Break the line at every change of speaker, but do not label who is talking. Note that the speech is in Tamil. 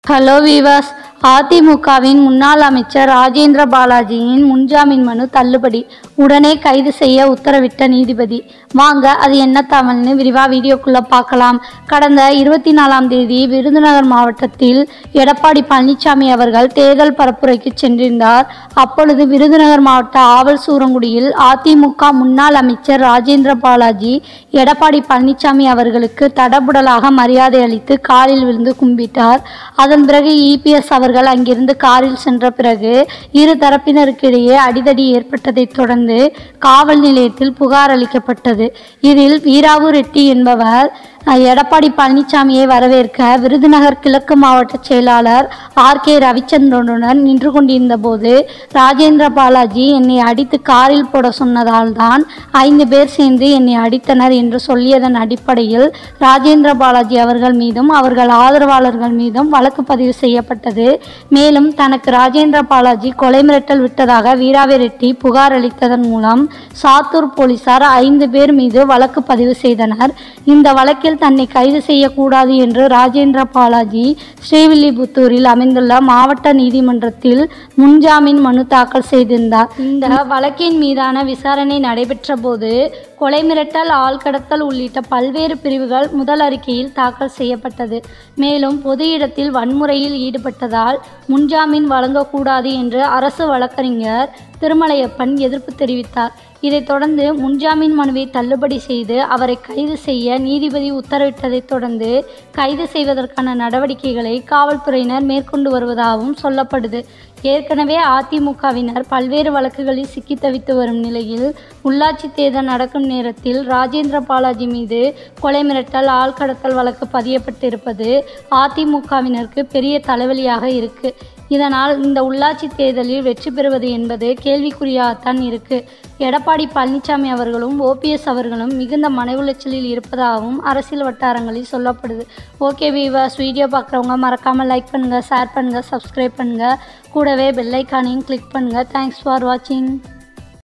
ஹலோ வீவர்ஸ் அதிமுகவின் முன்னாள் அமைச்சர் ராஜேந்திர பாலாஜியின் முன்ஜாமீன் மனு தள்ளுபடி உடனே கைது செய்ய உத்தரவிட்ட நீதிபதி வாங்க அது என்ன தகவல்னு விரிவாக வீடியோக்குள்ள பார்க்கலாம் கடந்த இருபத்தி நாலாம் தேதி விருதுநகர் மாவட்டத்தில் எடப்பாடி பழனிசாமி அவர்கள் தேர்தல் பரப்புரைக்கு சென்றிருந்தார் அப்பொழுது விருதுநகர் மாவட்ட ஆவல் சூரங்குடியில் அதிமுக முன்னாள் அமைச்சர் ராஜேந்திர பாலாஜி எடப்பாடி பழனிசாமி அவர்களுக்கு தடபுடலாக மரியாதை அளித்து காலில் விழுந்து கும்பிட்டார் அதன் பிறகு இபிஎஸ் அவர்கள் அங்கிருந்து காரில் சென்ற பிறகு இரு தரப்பினருக்கிடையே அடிதடி ஏற்பட்டதைத் தொடர்ந்து காவல் நிலையத்தில் புகார் அளிக்கப்பட்டது இதில் வீராவு ரெட்டி என்பவர் அஹ், எடப்பாடி பழனிசாமியை வரவேற்க விருதுநகர் கிழக்கு மாவட்ட செயலாளர் ஆர் கே ரவிச்சந்திரனுடன் நின்று கொண்டிருந்த போது ராஜேந்திர பாலாஜி என்னை அடித்து காரில் போட சொன்னதால் தான் ஐந்து பேர் சேர்ந்து என்னை அடித்தனர் என்று சொல்லியதன் அடிப்படையில் ராஜேந்திர பாலாஜி அவர்கள் மீதும் அவர்கள் ஆதரவாளர்கள் மீதும் வழக்கு பதிவு செய்யப்பட்டது மேலும் தனக்கு ராஜேந்திர பாலாஜி கொலை மிரட்டல் விட்டதாக வீராவி ரெட்டி புகார் அளித்ததன் மூலம் சாத்தூர் போலீசார் ஐந்து பேர் மீது வழக்கு பதிவு செய்தனர் இந்த வழக்கில் தன்னை கைது செய்யக்கூடாது என்று ராஜேந்திர பாலாஜி ஸ்ரீவில்லிபுத்தூரில் அமைந்துள்ள மாவட்ட நீதிமன்றத்தில் முன்ஜாமீன் மனு தாக்கல் செய்திருந்தார் இந்த வழக்கின் மீதான விசாரணை நடைபெற்ற போது கொலை மிரட்டல் ஆள் கடத்தல் உள்ளிட்ட பல்வேறு பிரிவுகள் முதல் அறிக்கையில் தாக்கல் செய்யப்பட்டது மேலும் பொது இடத்தில் வன்முறையில் ஈடுபட்டதால் முன்ஜாமீன் வழங்கக்கூடாது என்று அரசு வழக்கறிஞர் திருமலையப்பன் எதிர்ப்பு தெரிவித்தார் இதைத் தொடர்ந்து முன்ஜாமீன் மனுவை தள்ளுபடி செய்து அவரை கைது செய்ய நீதிபதி உத்தரவிட்டதைத் தொடர்ந்து கைது செய்வதற்கான நடவடிக்கைகளை காவல்துறையினர் மேற்கொண்டு வருவதாகவும் சொல்லப்படுது ஏற்கனவே அதிமுகவினர் பல்வேறு வழக்குகளில் சிக்கி தவித்து வரும் நிலையில் உள்ளாட்சி தேர்தல் நடக்கும் நேரத்தில் ராஜேந்திர பாலாஜி மீது கொலை மிரட்டல் ஆள் கடத்தல் வழக்கு பதியப்பட்டிருப்பது அதிமுகவினருக்கு பெரிய தலைவலியாக இருக்கு இதனால் இந்த உள்ளாட்சி தேர்தலில் வெற்றி பெறுவது என்பது கேள்விக்குறியாகத்தான் இருக்கு எடப்பாடி பழனிசாமி அவர்களும் ஓபிஎஸ் அவர்களும் மிகுந்த மன உளைச்சலில் இருப்பதாகவும் அரசியல் வட்டாரங்களில் சொல்லப்படுது ஓகே வீவர்ஸ் வீடியோ பார்க்குறவங்க மறக்காமல் லைக் பண்ணுங்கள் ஷேர் பண்ணுங்கள் சப்ஸ்கிரைப் பண்ணுங்கள் கூடவே பெல் ஐக்கானையும் கிளிக் பண்ணுங்கள் தேங்க்ஸ் ஃபார் வாட்சிங்